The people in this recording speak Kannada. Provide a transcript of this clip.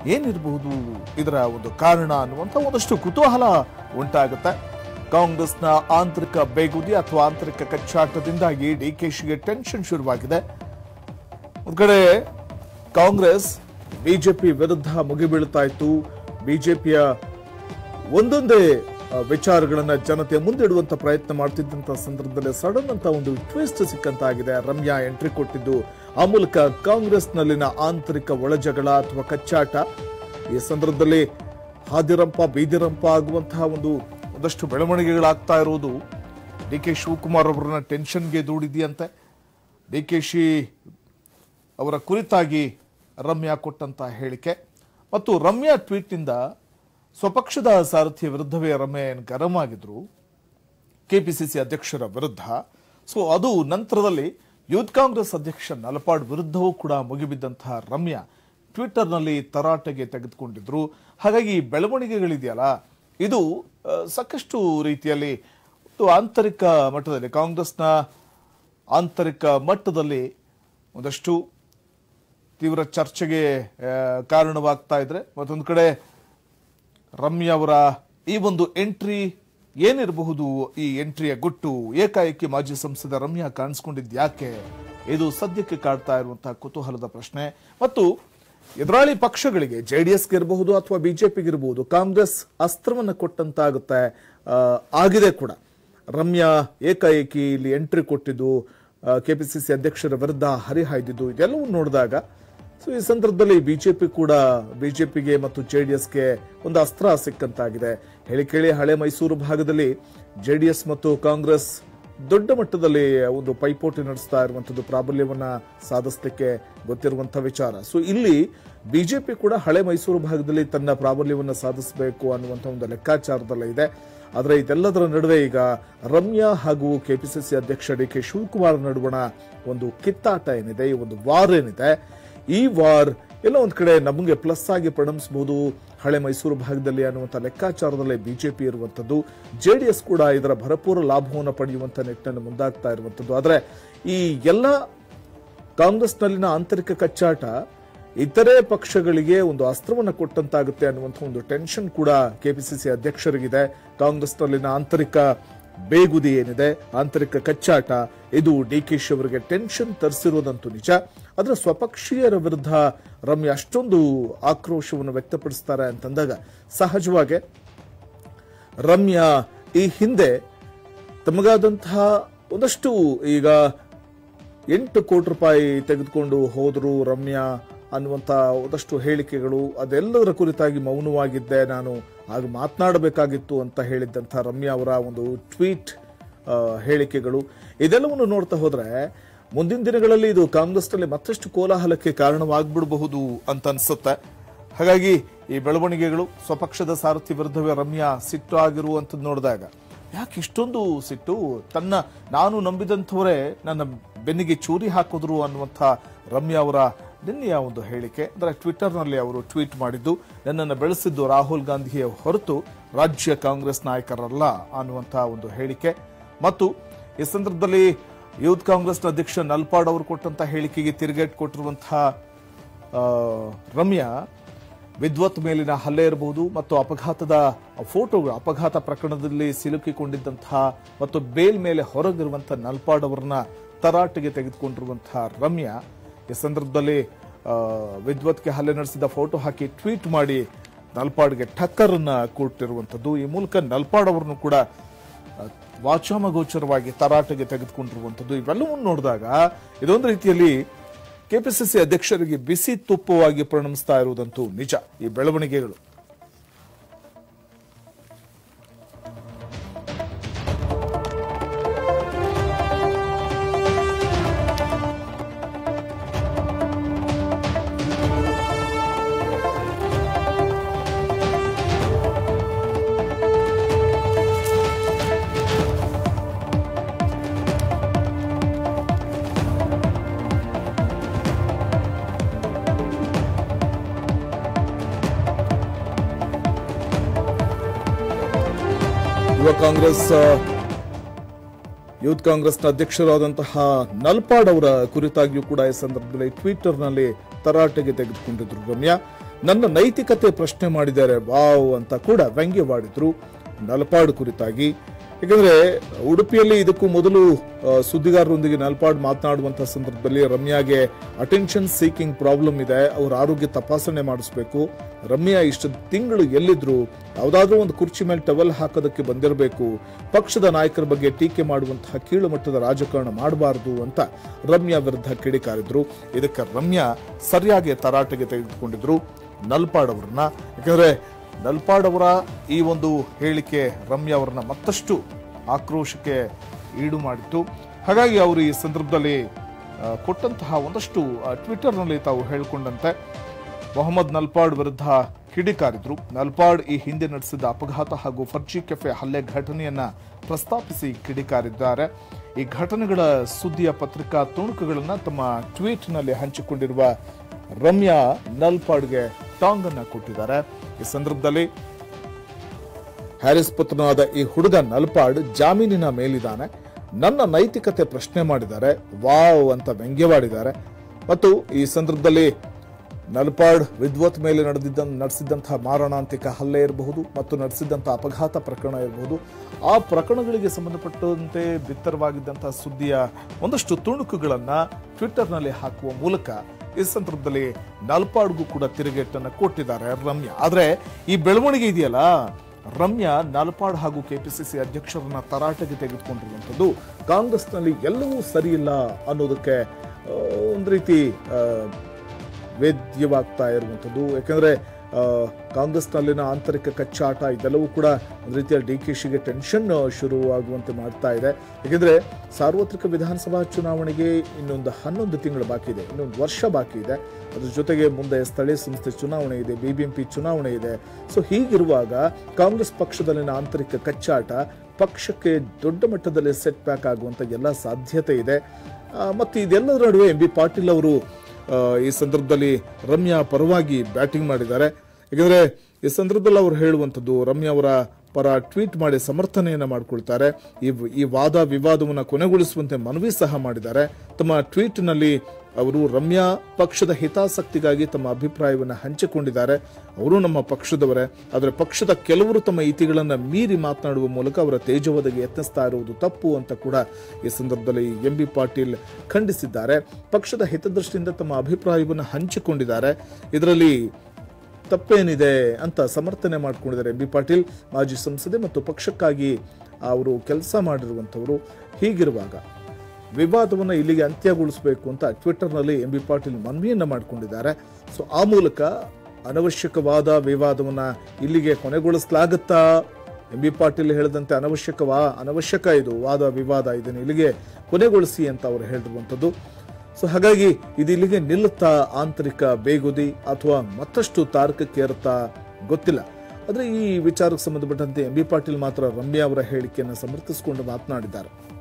ಏನಿರಬಹುದು ಇದರ ಒಂದು ಕಾರಣ ಅನ್ನುವಂಥ ಒಂದಷ್ಟು ಕುತೂಹಲ ಉಂಟಾಗುತ್ತೆ ಕಾಂಗ್ರೆಸ್ನ ಆಂತರಿಕ ಬೇಗುದಿ ಅಥವಾ ಆಂತರಿಕ ಕಚ್ಚಾಟದಿಂದಾಗಿ ಡಿಕೆಶಿಗೆ ಟೆನ್ಷನ್ ಶುರುವಾಗಿದೆ ಒಂದ್ ಕಡೆ ಕಾಂಗ್ರೆಸ್ ಬಿಜೆಪಿ ವಿರುದ್ಧ ಮುಗಿಬೀಳ್ತಾ ಇತ್ತು ಬಿಜೆಪಿಯ ಒಂದೊಂದೇ ಆ, ವಿಚಾರಗಳನ್ನ ಜನತೆಯ ಮುಂದಿಡುವಂತ ಪ್ರಯತ್ನ ಮಾಡ್ತಿದ್ದಂತ ಸಂದರ್ಭದಲ್ಲಿ ಸಡನ್ ಅಂತ ಒಂದು ಟ್ವಿಸ್ಟ್ ಸಿಕ್ಕಂತಾಗಿದೆ ರಮ್ಯಾ ಎಂಟ್ರಿ ಕೊಟ್ಟಿದ್ದು ಆ ಮೂಲಕ ಕಾಂಗ್ರೆಸ್ನಲ್ಲಿನ ಆಂತರಿಕ ಒಳಜಗಳ ಅಥವಾ ಕಚ್ಚಾಟ ಈ ಸಂದರ್ಭದಲ್ಲಿ ಹಾದಿರಂಪ ಬೀದಿರಂಪ ಆಗುವಂತಹ ಒಂದು ಒಂದಷ್ಟು ಬೆಳವಣಿಗೆಗಳಾಗ್ತಾ ಇರುವುದು ಡಿ ಕೆ ಶಿವಕುಮಾರ್ ಅವರನ್ನ ಟೆನ್ಷನ್ಗೆ ದೂಡಿದೆಯಂತೆ ಡಿ ಕೆ ಶಿ ಅವರ ಕುರಿತಾಗಿ ರಮ್ಯಾ ಕೊಟ್ಟಂತ ಹೇಳಿಕೆ ಮತ್ತು ರಮ್ಯಾ ಟ್ವೀಟ್ನಿಂದ ಸ್ವಪಕ್ಷದ ಸಾರಥಿಯ ವಿರುದ್ಧವೇ ರಮ್ಯಾ ಏನು ಗರಂ ಆಗಿದ್ರು ಕೆಪಿಸಿಸಿ ಅಧ್ಯಕ್ಷರ ವಿರುದ್ಧ ಸೊ ಅದು ನಂತರದಲ್ಲಿ ಯೂತ್ ಕಾಂಗ್ರೆಸ್ ಅಧ್ಯಕ್ಷ ನಲಪಾಡ್ ವಿರುದ್ಧವೂ ಕೂಡ ಮುಗಿಬಿದ್ದಂತಹ ರಮ್ಯಾ ಟ್ವಿಟರ್ನಲ್ಲಿ ತರಾಟೆಗೆ ತೆಗೆದುಕೊಂಡಿದ್ರು ಹಾಗಾಗಿ ಈ ಬೆಳವಣಿಗೆಗಳಿದೆಯಲ್ಲ ಇದು ಆ, ಸಾಕಷ್ಟು ರೀತಿಯಲ್ಲಿ ಒಂದು ಆಂತರಿಕ ಮಟ್ಟದಲ್ಲಿ ಕಾಂಗ್ರೆಸ್ನ ಆಂತರಿಕ ಮಟ್ಟದಲ್ಲಿ ಒಂದಷ್ಟು ತೀವ್ರ ಚರ್ಚೆಗೆ ಆ, ಕಾರಣವಾಗ್ತಾ ಇದ್ರೆ ಮತ್ತೊಂದು ಕಡೆ ರಮ್ಯಾ ಅವರ ಈ ಒಂದು ಎಂಟ್ರಿ ಏನಿರಬಹುದು ಈ ಎಂಟ್ರಿಯ ಗುಟ್ಟು ಏಕಾಏಕಿ ಮಾಜಿ ಸಂಸದ ರಮ್ಯಾ ಕಾಣಿಸ್ಕೊಂಡಿದ್ ಯಾಕೆ ಇದು ಸದ್ಯಕ್ಕೆ ಕಾಡ್ತಾ ಇರುವಂತಹ ಕುತೂಹಲದ ಪ್ರಶ್ನೆ ಮತ್ತು ಎದುರಾಳಿ ಪಕ್ಷಗಳಿಗೆ ಜೆಡಿಎಸ್ಗೆ ಇರಬಹುದು ಅಥವಾ ಬಿಜೆಪಿಗೆ ಇರಬಹುದು ಕಾಂಗ್ರೆಸ್ ಅಸ್ತ್ರವನ್ನು ಕೊಟ್ಟಂತಾಗುತ್ತೆ ಆ, ಆಗಿದೆ ಕೂಡ ರಮ್ಯಾ ಏಕಾಏಕಿ ಇಲ್ಲಿ ಎಂಟ್ರಿ ಕೊಟ್ಟಿದ್ದು ಕೆಪಿಸಿಸಿ ಅಧ್ಯಕ್ಷರ ವಿರುದ್ಧ ಹರಿಹಾಯ್ದಿದ್ದು ಇದೆಲ್ಲವೂ ನೋಡಿದಾಗ ಸೊ ಈ ಸಂದರ್ಭದಲ್ಲಿ ಬಿಜೆಪಿ ಕೂಡ ಬಿಜೆಪಿಗೆ ಮತ್ತು ಜೆಡಿಎಸ್ಗೆ ಒಂದು ಅಸ್ತ್ರ ಸಿಕ್ಕಂತಾಗಿದೆ ಹೇಳಿ ಕೇಳಿ ಹಳೆ ಮೈಸೂರು ಭಾಗದಲ್ಲಿ ಜೆಡಿಎಸ್ ಮತ್ತು ಕಾಂಗ್ರೆಸ್ ದೊಡ್ಡ ಮಟ್ಟದಲ್ಲಿ ಒಂದು ಪೈಪೋಟಿ ನಡೆಸ್ತಾ ಇರುವಂತದ್ದು ಪ್ರಾಬಲ್ಯವನ್ನ ಸಾಧಿಸಲಿಕ್ಕೆ ಗೊತ್ತಿರುವಂತಹ ವಿಚಾರ ಸೊ ಇಲ್ಲಿ ಬಿಜೆಪಿ ಕೂಡ ಹಳೆ ಮೈಸೂರು ಭಾಗದಲ್ಲಿ ತನ್ನ ಪ್ರಾಬಲ್ಯವನ್ನ ಸಾಧಿಸಬೇಕು ಅನ್ನುವಂಥ ಒಂದು ಲೆಕ್ಕಾಚಾರದಲ್ಲೇ ಇದೆ ಆದರೆ ಇದೆಲ್ಲದರ ನಡುವೆ ಈಗ ರಮ್ಯಾ ಹಾಗೂ ಕೆಪಿಸಿಸಿ ಅಧ್ಯಕ್ಷ ಡಿ ಕೆ ಶಿವಕುಮಾರ್ ನಡುವಣ ಒಂದು ಕಿತ್ತಾಟ ಏನಿದೆ ಈ ಒಂದು ವಾರ್ ಏನಿದೆ ಈ ವಾರ್ ಎಲ್ಲ ಒಂದ್ ಕಡೆ ನಮಗೆ ಪ್ಲಸ್ ಆಗಿ ಪರಿಣಮಿಸಬಹುದು ಹಳೆ ಮೈಸೂರು ಭಾಗದಲ್ಲಿ ಅನ್ನುವಂಥ ಲೆಕ್ಕಾಚಾರದಲ್ಲೇ ಬಿಜೆಪಿ ಇರುವಂತದ್ದು ಜೆಡಿಎಸ್ ಕೂಡ ಇದರ ಭರಪೂರ ಲಾಭವನ್ನು ಪಡೆಯುವಂತ ನಿಟ್ಟಿನಲ್ಲಿ ಮುಂದಾಗ್ತಾ ಇರುವಂತದ್ದು ಆದರೆ ಈ ಎಲ್ಲ ಕಾಂಗ್ರೆಸ್ನಲ್ಲಿನ ಆಂತರಿಕ ಕಚ್ಚಾಟ ಇತರೆ ಪಕ್ಷಗಳಿಗೆ ಒಂದು ಅಸ್ತ್ರವನ್ನು ಕೊಟ್ಟಂತಾಗುತ್ತೆ ಅನ್ನುವಂಥ ಒಂದು ಟೆನ್ಷನ್ ಕೂಡ ಕೆಪಿಸಿಸಿ ಅಧ್ಯಕ್ಷರಿಗಿದೆ ಕಾಂಗ್ರೆಸ್ನಲ್ಲಿನ ಆಂತರಿಕ ಬೇಗುದಿ ಏನಿದೆ ಆಂತರಿಕ ಕಚ್ಚಾಟ ಇದು ಡಿ ಕೆ ಶಿ ಅವರಿಗೆ ಟೆನ್ಷನ್ ತರಿಸಿರೋದಂತೂ ನಿಜ ಆದ್ರೆ ಸ್ವಪಕ್ಷೀಯರ ವಿರುದ್ಧ ರಮ್ಯ ಅಷ್ಟೊಂದು ಆಕ್ರೋಶವನ್ನು ವ್ಯಕ್ತಪಡಿಸ್ತಾರೆ ಅಂತಂದಾಗ ಸಹಜವಾಗಿ ರಮ್ಯಾ ಈ ಹಿಂದೆ ತಮಗಾದಂತಹ ಒಂದಷ್ಟು ಈಗ ಎಂಟು ಕೋಟಿ ರೂಪಾಯಿ ತೆಗೆದುಕೊಂಡು ಹೋದ್ರು ರಮ್ಯಾ ಅನ್ನುವಂಥ ಒಂದಷ್ಟು ಹೇಳಿಕೆಗಳು ಅದೆಲ್ಲದರ ಕುರಿತಾಗಿ ಮೌನವಾಗಿದ್ದೆ ನಾನು ಆಗ ಮಾತನಾಡಬೇಕಾಗಿತ್ತು ಅಂತ ಹೇಳಿದ್ದಂಥ ರಮ್ಯಾ ಅವರ ಒಂದು ಟ್ವೀಟ್ ಆ, ಹೇಳಿಕೆಗಳು ಇದೆಲ್ಲವನ್ನು ನೋಡ್ತಾ ಹೋದ್ರೆ ಮುಂದಿನ ದಿನಗಳಲ್ಲಿ ಇದು ಕಾಂಗ್ರೆಸ್ನಲ್ಲಿ ಮತ್ತಷ್ಟು ಕೋಲಾಹಲಕ್ಕೆ ಕಾರಣವಾಗ್ಬಿಡಬಹುದು ಅಂತ ಅನ್ಸುತ್ತೆ ಹಾಗಾಗಿ ಈ ಬೆಳವಣಿಗೆಗಳು ಸ್ವಪಕ್ಷದ ಸಾರಥಿ ವಿರುದ್ಧವೇ ರಮ್ಯಾ ಸಿಟ್ಟು ಆಗಿರುವಂಥದ್ದು ನೋಡಿದಾಗ ಯಾಕೆ ಇಷ್ಟೊಂದು ಸಿಟ್ಟು ತನ್ನ ನಾನು ನಂಬಿದಂಥವರೇ ನನ್ನ ಬೆನ್ನಿಗೆ ಚೂರಿ ಹಾಕಿದ್ರು ಅನ್ನುವಂಥ ರಮ್ಯಾ ಅವರ ನಿನ್ನೆಯ ಒಂದು ಹೇಳಿಕೆ ಅಂದರೆ ಟ್ವಿಟರ್ನಲ್ಲಿ ಅವರು ಟ್ವೀಟ್ ಮಾಡಿದ್ದು ನನ್ನನ್ನು ಬೆಳೆಸಿದ್ದು ರಾಹುಲ್ ಗಾಂಧಿಯ ಹೊರತು ರಾಜ್ಯ ಕಾಂಗ್ರೆಸ್ ನಾಯಕರಲ್ಲ ಅನ್ನುವಂಥ ಒಂದು ಹೇಳಿಕೆ ಮತ್ತು ಈ ಸಂದರ್ಭದಲ್ಲಿ ಯೂತ್ ಕಾಂಗ್ರೆಸ್ನ ಅಧ್ಯಕ್ಷ ನಲ್ಪಾಡ್ ಅವರು ಕೊಟ್ಟಂತ ಹೇಳಿಕೆಗೆ ತಿರುಗೇಟ್ ಕೊಟ್ಟಿರುವಂತಹ ಆ, ರಮ್ಯಾ ವಿದ್ವತ್ ಮೇಲಿನ ಹಲ್ಲೆ ಇರಬಹುದು ಮತ್ತು ಅಪಘಾತದ ಫೋಟೋಗಳು ಅಪಘಾತ ಪ್ರಕರಣದಲ್ಲಿ ಸಿಲುಕಿಕೊಂಡಿದ್ದಂತಹ ಮತ್ತು ಬೇಲ್ ಮೇಲೆ ಹೊರಗಿರುವಂತಹ ನಲ್ಪಾಡ್ ಅವರನ್ನ ತರಾಟೆಗೆ ತೆಗೆದುಕೊಂಡಿರುವಂತಹ ರಮ್ಯಾ ಈ ಸಂದರ್ಭದಲ್ಲಿ ಆ, ವಿದ್ವತ್ಗೆ ಹಲ್ಲೆ ನಡೆಸಿದ ಫೋಟೋ ಹಾಕಿ ಟ್ವೀಟ್ ಮಾಡಿ ನಲ್ಪಾಡ್ಗೆ ಟಕ್ಕರನ್ನ ಕೊಟ್ಟಿರುವಂತದ್ದು ಈ ಮೂಲಕ ನಲ್ಪಾಡ್ ಅವರನ್ನು ಕೂಡ ಆ, ವಾಚಾಮಗೋಚರವಾಗಿ ತರಾಟೆಗೆ ತೆಗೆದುಕೊಂಡಿರುವಂತದ್ದು ಇವೆಲ್ಲವನ್ನು ನೋಡಿದಾಗ ಇದೊಂದು ರೀತಿಯಲ್ಲಿ ಕೆಪಿಸಿಸಿ ಅಧ್ಯಕ್ಷರಿಗೆ ಬಿಸಿ ತುಪ್ಪವಾಗಿ ಪರಿಣಮಿಸ್ತಾ ಇರುವುದಂತೂ ನಿಜ ಈ ಬೆಳವಣಿಗೆಗಳು ಯುವ ಕಾಂಗ್ರೆಸ್ ಆ, ಯೂತ್ ಕಾಂಗ್ರೆಸ್ನ ಅಧ್ಯಕ್ಷರಾದಂತಹ ನಲ್ಪಾಡ್ ಅವರ ಕುರಿತಾಗಿಯೂ ಕೂಡ ಈ ಸಂದರ್ಭದಲ್ಲಿ ಟ್ವಿಟರ್ನಲ್ಲಿ ತರಾಟೆಗೆ ತೆಗೆದುಕೊಂಡಿದ್ರು ರಮ್ಯಾ ನನ್ನ ನೈತಿಕತೆ ಪ್ರಶ್ನೆ ಮಾಡಿದ್ದಾರೆ ವಾವ್ ಅಂತ ಕೂಡ ವ್ಯಂಗ್ಯವಾಡಿದ್ರು ನಲಪಾಡು ಕುರಿತಾಗಿ ಯಾಕಂದ್ರೆ ಉಡುಪಿಯಲ್ಲಿ ಇದಕ್ಕೂ ಮೊದಲು ಆ, ಸುದ್ದಿಗಾರರೊಂದಿಗೆ ನಲ್ಪಾಡ್ ಮಾತನಾಡುವಂತಹ ಸಂದರ್ಭದಲ್ಲಿ ರಮ್ಯಾಗೆ ಅಟೆನ್ಷನ್ ಸೀಕಿಂಗ್ ಪ್ರಾಬ್ಲಮ್ ಇದೆ ಅವ್ರ ಆರೋಗ್ಯ ತಪಾಸಣೆ ಮಾಡಿಸ್ಬೇಕು ರಮ್ಯಾ ಇಷ್ಟು ತಿಂಗಳು ಎಲ್ಲಿದ್ರು ಯಾವುದಾದ್ರೂ ಒಂದು ಕುರ್ಚಿ ಮೇಲೆ ಟವೆಲ್ ಹಾಕೋದಕ್ಕೆ ಬಂದಿರಬೇಕು ಪಕ್ಷದ ನಾಯಕರ ಬಗ್ಗೆ ಟೀಕೆ ಮಾಡುವಂತಹ ಕೀಳು ಮಟ್ಟದ ರಾಜಕಾರಣ ಮಾಡಬಾರದು ಅಂತ ರಮ್ಯಾ ವಿರುದ್ಧ ಕಿಡಿಕಾರಿದ್ರು ಇದಕ್ಕೆ ರಮ್ಯಾ ಸರಿಯಾಗಿ ತರಾಟೆಗೆ ತೆಗೆದುಕೊಂಡಿದ್ರು ನಲ್ಪಾಡ್ ಅವರನ್ನ ಯಾಕಂದ್ರೆ ನಲ್ಪಾಡ್ ಅವರ ಈ ಒಂದು ಹೇಳಿಕೆ ರಮ್ಯಾ ಅವರನ್ನ ಮತ್ತಷ್ಟು ಆಕ್ರೋಶಕ್ಕೆ ಈಡು ಮಾಡಿತ್ತು ಹಾಗಾಗಿ ಅವರು ಈ ಸಂದರ್ಭದಲ್ಲಿ ಆ, ಕೊಟ್ಟಂತಹ ಒಂದಷ್ಟು ಆ, ಟ್ವಿಟರ್ನಲ್ಲಿ ತಾವು ಹೇಳಿಕೊಂಡಂತೆ ಮೊಹಮ್ಮದ್ ನಲ್ಪಾಡ್ ವಿರುದ್ಧ ಕಿಡಿಕಾರಿದ್ರು ನಲ್ಪಾಡ್ ಈ ಹಿಂದೆ ನಡೆಸಿದ ಅಪಘಾತ ಹಾಗೂ ಫರ್ಜಿ ಕೆಫೆ ಹಲ್ಲೆ ಘಟನೆಯನ್ನ ಪ್ರಸ್ತಾಪಿಸಿ ಕಿಡಿಕಾರಿದ್ದಾರೆ ಈ ಘಟನೆಗಳ ಸುದ್ದಿಯ ಪತ್ರಿಕಾ ತುಣುಕುಗಳನ್ನ ತಮ್ಮ ಟ್ವೀಟ್ನಲ್ಲಿ ಹಂಚಿಕೊಂಡಿರುವ ರಮ್ಯಾ ನಲ್ಪಾಡ್ಗೆ ಟಾಂಗ್ ಅನ್ನ ಕೊಟ್ಟಿದ್ದಾರೆ ಈ ಸಂದರ್ಭದಲ್ಲಿ ಹ್ಯಾರಿಸ್ ಪುತ್ರನಾದ ಈ ಹುಡುಗ ನಲ್ಪಾಡ್ ಜಾಮೀನಿನ ಮೇಲಿದ್ದಾನೆ ನನ್ನ ನೈತಿಕತೆ ಪ್ರಶ್ನೆ ಮಾಡಿದ್ದಾರೆ ವಾವ್ ಅಂತ ವ್ಯಂಗ್ಯವಾಡಿದ್ದಾರೆ ಮತ್ತು ಈ ಸಂದರ್ಭದಲ್ಲಿ ನಲ್ಪಾಡ್ ವಿದ್ವತ್ ಮೇಲೆ ನಡೆದಿದ್ದ ನಡೆಸಿದ್ದಂತಹ ಮಾರಣಾಂತಿಕ ಹಲ್ಲೆ ಇರಬಹುದು ಮತ್ತು ನಡೆಸಿದ್ದಂತಹ ಅಪಘಾತ ಪ್ರಕರಣ ಇರಬಹುದು ಆ ಪ್ರಕರಣಗಳಿಗೆ ಸಂಬಂಧಪಟ್ಟಂತೆ ಬಿತ್ತರವಾಗಿದ್ದಂತಹ ಸುದ್ದಿಯ ಒಂದಷ್ಟು ತುಣುಕುಗಳನ್ನ ಟ್ವಿಟ್ಟರ್ನಲ್ಲಿ ಹಾಕುವ ಮೂಲಕ ಈ ಸಂದರ್ಭದಲ್ಲಿ ನಲ್ಪಾಡ್ಗೂ ಕೂಡ ತಿರುಗೇಟನ್ನು ಕೊಟ್ಟಿದ್ದಾರೆ ರಮ್ಯಾ ಆದ್ರೆ ಈ ಬೆಳವಣಿಗೆ ಇದೆಯಲ್ಲ ರಮ್ಯಾ ನಲ್ಪಾಡ್ ಹಾಗೂ ಕೆಪಿಸಿಸಿ ಅಧ್ಯಕ್ಷರನ್ನ ತರಾಟೆಗೆ ತೆಗೆದುಕೊಂಡಿರುವಂಥದ್ದು ಕಾಂಗ್ರೆಸ್ನಲ್ಲಿ ಎಲ್ಲವೂ ಸರಿಯಿಲ್ಲ ಅನ್ನೋದಕ್ಕೆ ಆ, ಒಂದು ರೀತಿ ಆ, ವೇದ್ಯವಾಗ್ತಾ ಇರುವಂಥದ್ದು ಯಾಕಂದ್ರೆ ಆ, ಕಾಂಗ್ರೆಸ್ನಲ್ಲಿನ ಆಂತರಿಕ ಕಚ್ಚಾಟ ಇದೆಲ್ಲವೂ ಕೂಡ ಒಂದು ರೀತಿಯ ಡಿ ಕೆ ಶಿಗೆ ಟೆನ್ಷನ್ ಶುರುವಾಗುವಂತೆ ಮಾಡ್ತಾ ಇದೆ ಯಾಕಂದ್ರೆ ಸಾರ್ವತ್ರಿಕ ವಿಧಾನಸಭಾ ಚುನಾವಣೆಗೆ ಇನ್ನೊಂದು ಹನ್ನೊಂದು ತಿಂಗಳು ಬಾಕಿ ಇದೆ ಇನ್ನೊಂದು ವರ್ಷ ಬಾಕಿ ಇದೆ ಅದ್ರ ಜೊತೆಗೆ ಮುಂದೆ ಸ್ಥಳೀಯ ಸಂಸ್ಥೆ ಚುನಾವಣೆ ಇದೆ ಬಿಬಿಎಂಪಿ ಚುನಾವಣೆ ಇದೆ ಸೊ ಹೀಗಿರುವಾಗ ಕಾಂಗ್ರೆಸ್ ಪಕ್ಷದಲ್ಲಿನ ಆಂತರಿಕ ಕಚ್ಚಾಟ ಪಕ್ಷಕ್ಕೆ ದೊಡ್ಡ ಮಟ್ಟದಲ್ಲಿ ಸೆಟ್ ಬ್ಯಾಕ್ ಆಗುವಂತ ಎಲ್ಲ ಸಾಧ್ಯತೆ ಇದೆ ಆ, ಮತ್ತು ಇದೆಲ್ಲದರ ನಡುವೆ ಎಂ ಬಿ ಪಾಟೀಲ್ ಅವರು ಆ, ಈ ಸಂದರ್ಭದಲ್ಲಿ ರಮ್ಯಾ ಪರವಾಗಿ ಬ್ಯಾಟಿಂಗ್ ಮಾಡಿದ್ದಾರೆ ಯಾಕಂದ್ರೆ ಈ ಸಂದರ್ಭದಲ್ಲಿ ಅವರು ಹೇಳುವಂಥದ್ದು ರಮ್ಯಾ ಅವರ ಪರ ಟ್ವೀಟ್ ಮಾಡಿ ಸಮರ್ಥನೆಯನ್ನ ಮಾಡಿಕೊಳ್ತಾರೆ ಈ ಈ ವಾದ ವಿವಾದವನ್ನು ಕೊನೆಗೊಳಿಸುವಂತೆ ಮನವಿ ಸಹ ಮಾಡಿದ್ದಾರೆ ತಮ್ಮ ಟ್ವೀಟ್ನಲ್ಲಿ ಅವರು ರಮ್ಯಾ ಪಕ್ಷದ ಹಿತಾಸಕ್ತಿಗಾಗಿ ತಮ್ಮ ಅಭಿಪ್ರಾಯವನ್ನು ಹಂಚಿಕೊಂಡಿದ್ದಾರೆ ಅವರು ನಮ್ಮ ಪಕ್ಷದವರೇ ಆದರೆ ಪಕ್ಷದ ಕೆಲವರು ತಮ್ಮ ಇತಿಗಳನ್ನು ಮೀರಿ ಮಾತನಾಡುವ ಮೂಲಕ ಅವರ ತೇಜೋವಧೆಗೆ ಯತ್ನಿಸ್ತಾ ಇರುವುದು ತಪ್ಪು ಅಂತ ಕೂಡ ಈ ಸಂದರ್ಭದಲ್ಲಿ ಎಂ ಬಿ ಪಾಟೀಲ್ ಖಂಡಿಸಿದ್ದಾರೆ ಪಕ್ಷದ ಹಿತದೃಷ್ಟಿಯಿಂದ ತಮ್ಮ ಅಭಿಪ್ರಾಯವನ್ನು ಹಂಚಿಕೊಂಡಿದ್ದಾರೆ ಇದರಲ್ಲಿ ತಪ್ಪೇನಿದೆ ಅಂತ ಸಮರ್ಥನೆ ಮಾಡಿಕೊಂಡಿದ್ದಾರೆ ಎಂ ಬಿ ಪಾಟೀಲ್ ಮಾಜಿ ಸಂಸದೆ ಮತ್ತು ಪಕ್ಷಕ್ಕಾಗಿ ಅವರು ಕೆಲಸ ಮಾಡಿರುವಂಥವರು ಹೀಗಿರುವಾಗ ವಿವಾದವನ್ನು ಇಲ್ಲಿಗೆ ಅಂತ್ಯಗೊಳಿಸಬೇಕು ಅಂತ ಟ್ವಿಟರ್ನಲ್ಲಿ ಎಂ ಬಿ ಪಾಟೀಲ್ ಮನವಿಯನ್ನ ಮಾಡಿಕೊಂಡಿದ್ದಾರೆ ಸೊ ಆ ಮೂಲಕ ಅನವಶ್ಯಕವಾದ ವಿವಾದವನ್ನು ಇಲ್ಲಿಗೆ ಕೊನೆಗೊಳಿಸಲಾಗುತ್ತಾ ಎಂ ಬಿ ಪಾಟೀಲ್ ಹೇಳಿದಂತೆ ಅನವಶ್ಯಕವಾ ಅನವಶ್ಯಕ ಇದು ವಾದ ವಿವಾದ ಇದನ್ನು ಇಲ್ಲಿಗೆ ಕೊನೆಗೊಳಿಸಿ ಅಂತ ಅವರು ಹೇಳಿರುವಂಥದ್ದು ಸೊ ಹಾಗಾಗಿ ಇದು ಇಲ್ಲಿಗೆ ನಿಲ್ಲುತ್ತಾ ಆಂತರಿಕ ಬೇಗುದಿ ಅಥವಾ ಮತ್ತಷ್ಟು ತಾರಕಕ್ಕೇರುತ್ತಾ ಗೊತ್ತಿಲ್ಲ ಆದರೆ ಈ ವಿಚಾರಕ್ಕೆ ಸಂಬಂಧಪಟ್ಟಂತೆ ಎಂ ಬಿ ಪಾಟೀಲ್ ಮಾತ್ರ ರಮ್ಯಾ ಅವರ ಹೇಳಿಕೆಯನ್ನು ಸಮರ್ಥಿಸಿಕೊಂಡು ಮಾತನಾಡಿದ್ದಾರೆ